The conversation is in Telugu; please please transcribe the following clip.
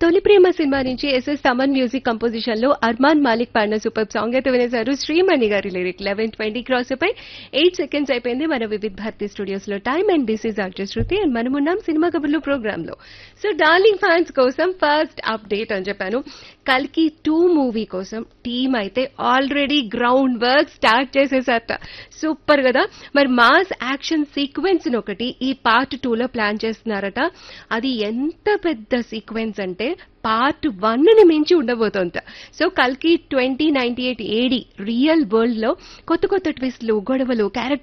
తొలి ప్రేమ సినిమా నుంచి ఎస్ఎస్ తమన్ మ్యూజిక్ కంపోజిషన్ లో అర్మాన్ మాలిక్ పాడిన సూపర్ సాంగ్ అయితే వినేశారు శ్రీమణి గారి లిరిక్ లెవెన్ ట్వంటీ క్రాస్ పై ఎయిట్ సెకండ్స్ అయిపోయింది మన వివిధ్ భారతి స్టూడియోస్ లో time and this is R J Shruti and మనం ఉన్నాం సినిమా కబుర్లు ప్రోగ్రామ్ లో సో డార్లింగ్ ఫ్యాన్స్ కోసం ఫస్ట్ అప్డేట్ అని చెప్పాను కల్కి టూ మూవీ కోసం టీమ్ అయితే ఆల్రెడీ గ్రౌండ్ వర్క్ స్టార్ట్ చేసేసారట సూపర్ కదా మరి మాస్ యాక్షన్ సీక్వెన్స్ ఒకటి ఈ పార్ట్ టూ లో ప్లాన్ చేస్తున్నారట అది ఎంత పెద్ద సీక్వెన్స్ అంటే పార్ట్ వన్ ని మించి ఉండబోతోంది సో కల్కి twenty ninety eight A D real world లో కొత్త కొత్త ట్విస్ట్లు గొడవలు క్యారెక్టర్